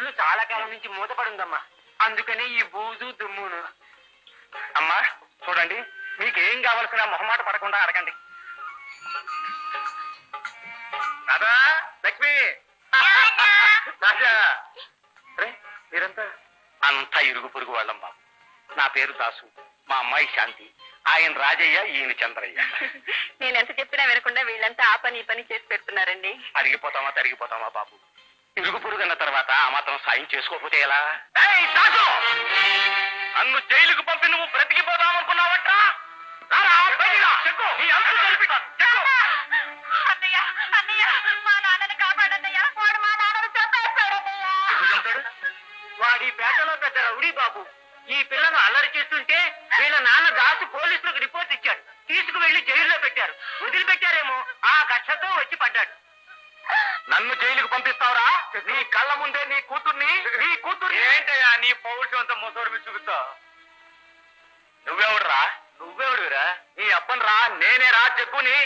ఇల్లు చాలా కాలం నుంచి మూతపడి ఉందమ్మా అందుకని ఈ బూజు దుమ్మును అమ్మా చూడండి మీకు ఏం కావలసిన మొహమాట పడకుండా అడగండి రాధా లక్ష్మి రాజా రే మీరంతా అంతా ఇరుగు పొరుగు వాళ్ళం బాబు నా పేరు దాసు మా అమ్మాయి శాంతి ఆయన రాజయ్య ఈయన చంద్రయ్య నేను ఎంత చెప్పినా వినకుండా వీళ్ళంతా ఆ పని ఈ పని చేసి పెడుతున్నారండి అరిగిపోతామా తరిగిపోతామా బాబు ఇరుగు పొరుగు అన్న తర్వాత ఆ మాత్రం సాయం చేసుకోకపోతే ఎలా ఏయ్, దాసు! నన్ను జైలుకు పంపి నువ్వు బ్రతికిపోదామనుకున్నావట్రా రారా, బయటికి రా. చెక్కు, నీ అంతు తెలిపిస్తాను. చెక్కు. అన్నయ్య అన్నయ్య మా నాన్నని కాపాడన్నయ్య వాడు మా నాన్నని చంపేస్తాడన్నయ్య ఎందుకు చంపాడు? వాడి పేటలో పెద్ద రౌడీ బాబు ఈ పిల్లను అల్లరి చేస్తుంటే వీళ్ళ నాన్న దాసు పోలీసులకు రిపోర్ట్ ఇచ్చాడు తీసుకువెళ్లి జైల్లో పెట్టారు వదిలిపెట్టారేమో ఆ కక్షతో వచ్చి పడ్డాడు నన్ను జైలుకు పంపిస్తావురా నీ కళ్ళ ముందే నీ కూతుర్ని నీ కూతురు ఏంటయ్యా నీ పౌరుషం అంతా ముసోడు మీద చూపిస్తా నువ్వెవడురా నువ్వెవడురా నీ అప్పని రా నేనే రా చెప్పుని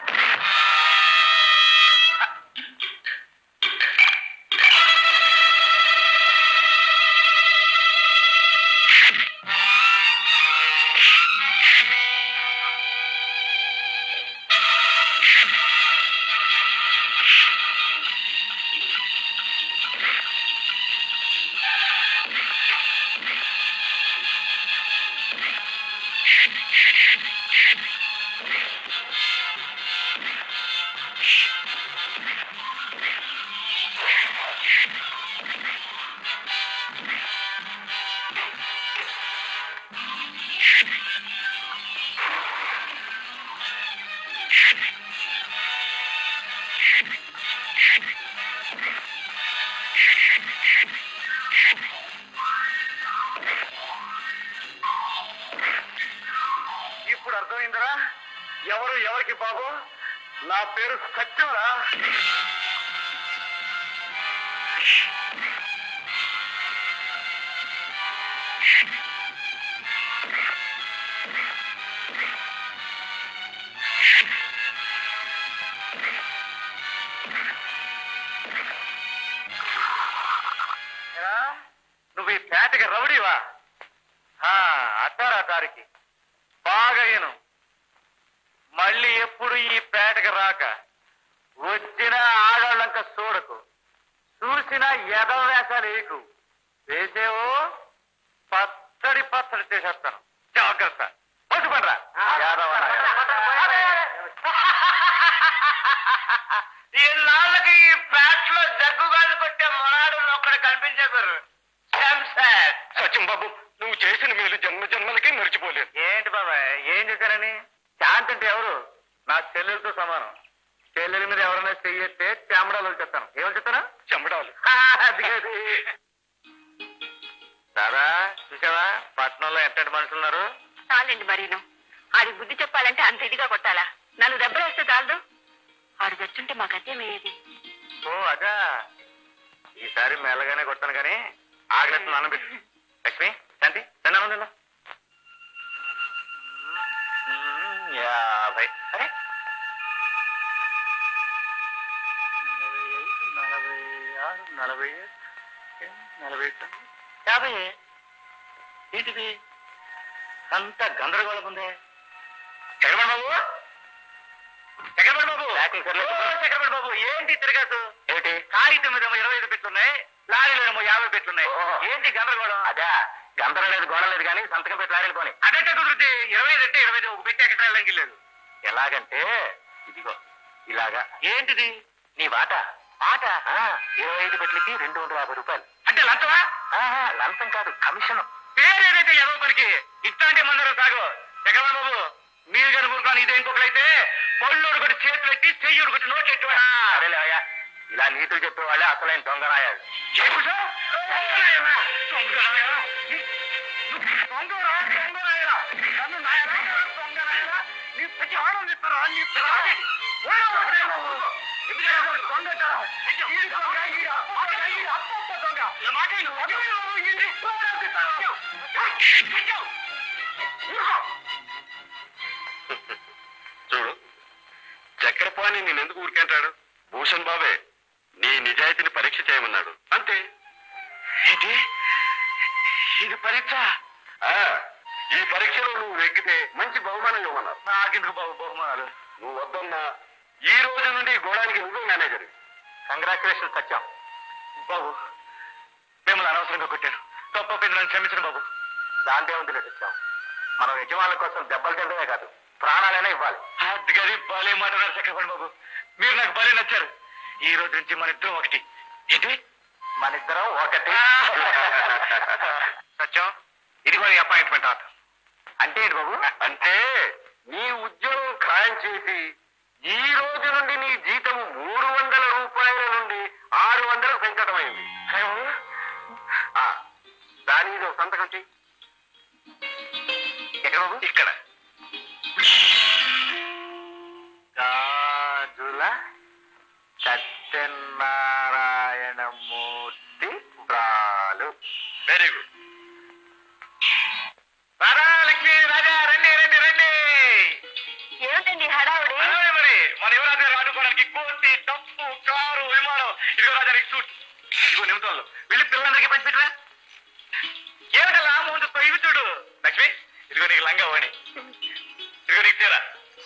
ఇప్పుడు అర్థమైందిరా ఎవరు ఎవరికి బాబు నా పేరు సత్యంరా ఏరా, నువ్వు ఈ పేటకి రౌడీవా ఆ, అట్టారా తారికి బాగా విను మళ్ళీ ఎప్పుడు ఈ పేటకి రాక వచ్చిన ఆడవాళ్ళంక చూడకు చూసిన ఎదవ వేషాలు వేయకు వేసేవో పచ్చడి పచ్చడి చేసేస్తాను జాగ్రత్త పట్టుపడరా ఇన్నాళ్ళకి ఈ పేటలో జగ్గుగాళ్ళు కొట్టే మొనాడు ఒక్కడ కనిపించారు సత్యం బాబు నువ్వు చేసిన మేలు జన్మ జన్మలకి మర్చిపోలేదు ఏంటి బాబాయ్ ఏం చేశారని శాంతి అంటే ఎవరు నా చెల్లెలతో సమానం చెల్లెల మీద ఎవరైనా చెయ్యొస్తే చెమడాలు చెప్తాను ఏమని చెప్తాను చెమడాలు అది కాదు. దాదా చూసావా పట్నంలో ఎంతటి మనుషులు ఉన్నారు చాలండి మరీను ఆడి బుద్ధి చెప్పాలంటే అంత ఇదిగా కొట్టాలా నన్ను దెబ్బలు వేస్తే చాలదు ఆడు వచ్చుంటే మాకు అదేమయ్యేది ఓ అదా ఈసారి మెల్లగానే కొట్టాను కానీ ఆగ్రహం నానబెట్టు లక్ష్మి శాంతి తిన్నా ఉందా యాభై అరే నలభై ఆరు నలభై ఏడు, నలభై తొమ్మిది, యాభై ఏంటిది అంత గందరగోళం ఉంది చక్రపాణి బాబు చక్రపాణి బాబు ఓ, చక్రపాణి బాబు ఏంటి తిరగాసు ఏంటి కాగితం మీద ఏమో ఇరవై ఐదు పెట్టున్నాయి లారీలో ఏమో యాభై పెట్టున్నాయి ఏంటి గందరగోళం అదా గందరం లేదు గోడ లేదు కానీ సంతకం పెట్టి లారీలు పోనీ అదంటే కుదురుద్ది ఇరవై ఐదు అంటే ఇరవై ఐదు ఒక పెట్టి ఎక్కడ వెళ్ళంగి లేదు ఎలాగంటే ఇదిగో ఇలాగా ఏంటిది నీ వాట ఆట ఇరవై ఐదు పెట్లకి రెండు వందల యాభై రూపాయలు అంటే లంచమా లంచం కాదు కమిషన్ పేరేదైతే ఎదవ పనికి ఇట్లాంటి మందరం సాగు జగన్ బాబు మీరు కనుకుంటాను ఇదే ఇంకొకరైతే పళ్ళోడు ఒకటి చేతులు పెట్టి చెయ్యుడు ఒకటి నోట్ ఎట్టు అదేలేవయ్యా ఇలా నీతులు చెప్పే వాళ్ళే అసలైన దొంగరాయాలు చూడు చక్రపాణి నేనెందుకు ఊరికంటాడు భూషణ్ బాబే నీ నిజాయితీని పరీక్ష చేయమన్నాడు అంతే ఏంటి ఇది పరీక్ష ఆ, ఈ పరీక్షలో నువ్వు నెగ్గితే మంచి బహుమానం ఇవ్వమన్నారు నాకెందుకు బాబు బహుమానాలు నువ్వు వద్దన్నా ఈ రోజు నుండి ఈ గోడానికి నువ్వే మేనేజర్ కంగ్రాచులేషన్ సత్యం బాబు మిమ్మల్ని అనవసరంగా కొట్టాను తప్పైంది నన్ను క్షమించను బాబు దాంట్లో ఉంది సత్యం మనం యజమానుల కోసం దెబ్బలు తినడమే కాదు ప్రాణాలైనా ఇవ్వాలి అది గది భలే మాట్లాడారు చక్రపాణి బాబు మీరు నాకు భలే నచ్చారు ఈ రోజు నుంచి మన ఇద్దరం ఒకటి ఏంటి మన ఇద్దరం ఒకటి సత్యం ఇది కూడా అపాయింట్మెంట్ ఆర్డర్ అంటే ఏంటి బాబు అంటే నీ ఉద్యోగం ఖాయం చేసి ఈ రోజు నుండి నీ జీతం మూడు వందల రూపాయల నుండి ఆరు వందలకు పెంచడమైంది ఆ, దాని మీద ఒక సంతకం చెయ్యి ఎక్కడ బాబు ఇక్కడ గాజుల సత్యనారాయణమూర్తి రాలు వెరీ గుడ్ రాధా లక్ష్మి రాజా రండి రండి రండి ఏమిటండి హడావుడి అలాగే మరి మన యువరాజు గారు ఆడుకోవడానికి కోటి డప్పు కారు విమానం ఇదిగో రాజానికి సూట్ ఇదిగో నిమిషాలు వెళ్ళి పిల్లలందరికీ పంచిపెట్టరా ఏమిటలా ముందు ఇవి చూడు లక్ష్మి ఇదిగో నీకు లంగా వాణి ఇదిగో నీకు తీరా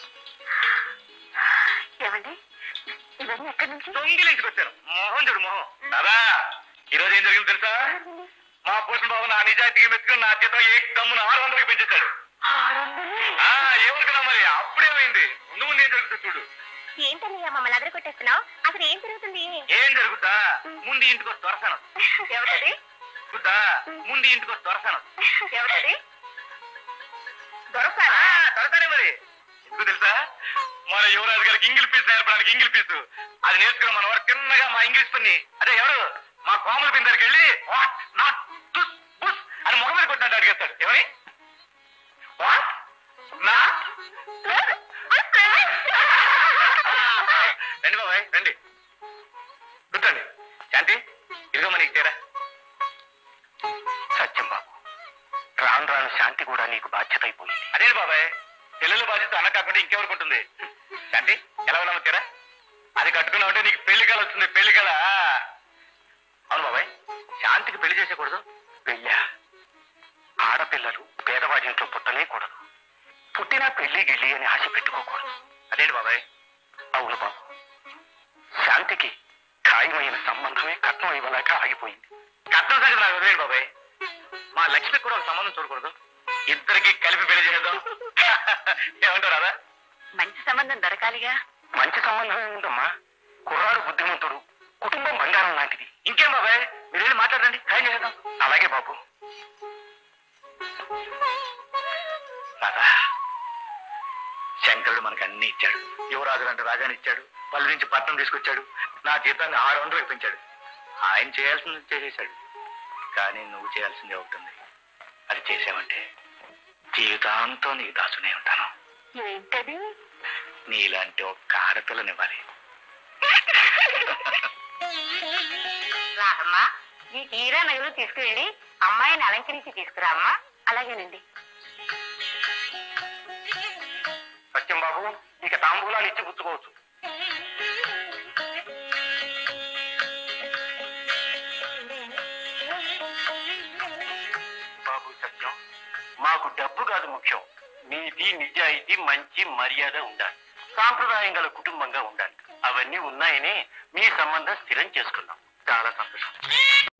ఏమండి ఇవన్నీ ఎక్కడి నుంచి దొంగిలించుకొచ్చాను మొహం చూడు మొహం దాదా ఈ రోజు ఏం జరిగింది తెలుసా మా భూషణ్ బాబు నా నిజాయితీకి మెచ్చుకుని నా జీతం ఏ దమ్మున ఆరు వందలకి పెంచేశాడు ఆ ఏమనుకున్నా మరి అప్పుడేమైంది ముందు ముందు ఏం జరుగుతుంది చూడు ఏంటన్నయ్య మమ్మల్ని అదర కొట్టేస్తున్నావు అసలు ఏం జరుగుతుంది ఏం జరుగుతా ముందు ఇంటికి వచ్చి దొరసాను ఎవరిది గుద్దా ముందు ఇంటికి వచ్చి దొరసాను ఎవరిది దొరసాలా దొరసానే మరి ఎందుకు తెలుసా మన యువరాజు గారికి ఇంగిల్ పీస్ నేర్పడానికి ఇంగిల్ పీసు అది నేర్చుకున్న మన వారు చిన్నగా మా ఇంగ్లీష్ పని అదే ఎవరు మా కోమల పిన్ దగ్గరికి వెళ్ళి వాట్ నాట్ టుస్ బుస్ అని ముఖం మీద కొట్టినట్టు అడిగేస్తాడు ఎవరి వాట్ నాట్ రండి బాబాయ్ రండి కూర్చోండి శాంతి ఇదిగో మనకి తీరా సత్యం బాబు రాను రాను శాంతి కూడా నీకు బాధ్యత అయిపోయింది అదేంటి బాబాయ్ పిల్లల బాధ్యత అన్న కాకుండా ఇంకెవరికి ఉంటుంది శాంతి ఎలా ఉన్నావు తీరా అది కట్టుకున్నావు నీకు పెళ్లి కళ వస్తుంది పెళ్లి కళ అవును బాబాయ్ శాంతికి పెళ్లి చేసేకూడదు పెళ్ళా ఆడపిల్లలు పేదవాడి ఇంట్లో పుట్టలేకూడదు పుట్టినా పెళ్లి గిళ్ళి అని ఆశ పెట్టుకోకూడదు అదేంటి బాబాయ్ అవును బాబు శాంతికి ఖాయమైన సంబంధమే కట్నం ఇవ్వలేక ఆగిపోయింది కట్నం సంగతి నాకు వదిలేండి బాబాయ్ మా లక్ష్మికి కూడా ఒక సంబంధం చూడకూడదు ఇద్దరికి కలిపి పెళ్లి చేద్దాం ఏమంటారు అదా మంచి సంబంధం దొరకాలిగా మంచి సంబంధం ఉందమ్మా కుర్రాడు బుద్ధిమంతుడు కుటుంబం బంగారం లాంటిది ఇంకేం బాబాయ్ మీరు వెళ్ళి మాట్లాడండి ఖాయం చేద్దాం అలాగే బాబు రాధా శంకరుడు మనకు అన్ని ఇచ్చాడు యువరాజు అంటే రాజాని ఇచ్చాడు పల్లె నుంచి పట్నం తీసుకొచ్చాడు నా జీతాన్ని ఆరు వందలకు పెంచాడు ఆయన చేయాల్సింది చేసేశాడు కానీ నువ్వు చేయాల్సింది ఒకటి ఉంది అది చేసావంటే జీవితాంతం నీకు దాచునే ఉంటాను ఏంటది నీలాంటి ఒక్క ఆడపిల్లనివ్వాలి రాదమ్మా ఈ తీరా నగలు తీసుకువెళ్ళి అమ్మాయిని అలంకరించి తీసుకురా అమ్మా అలాగేనండి సత్యం బాబు ఇక తాంబూలాలు ఇచ్చి పుచ్చుకోవచ్చు బాబు సత్యం మాకు డబ్బు కాదు ముఖ్యం నీతి నిజాయితీ మంచి మర్యాద ఉండాలి సాంప్రదాయం గల కుటుంబంగా ఉండాలి అవన్నీ ఉన్నాయని మీ సంబంధం స్థిరం చేసుకున్నాం చాలా సంతోషం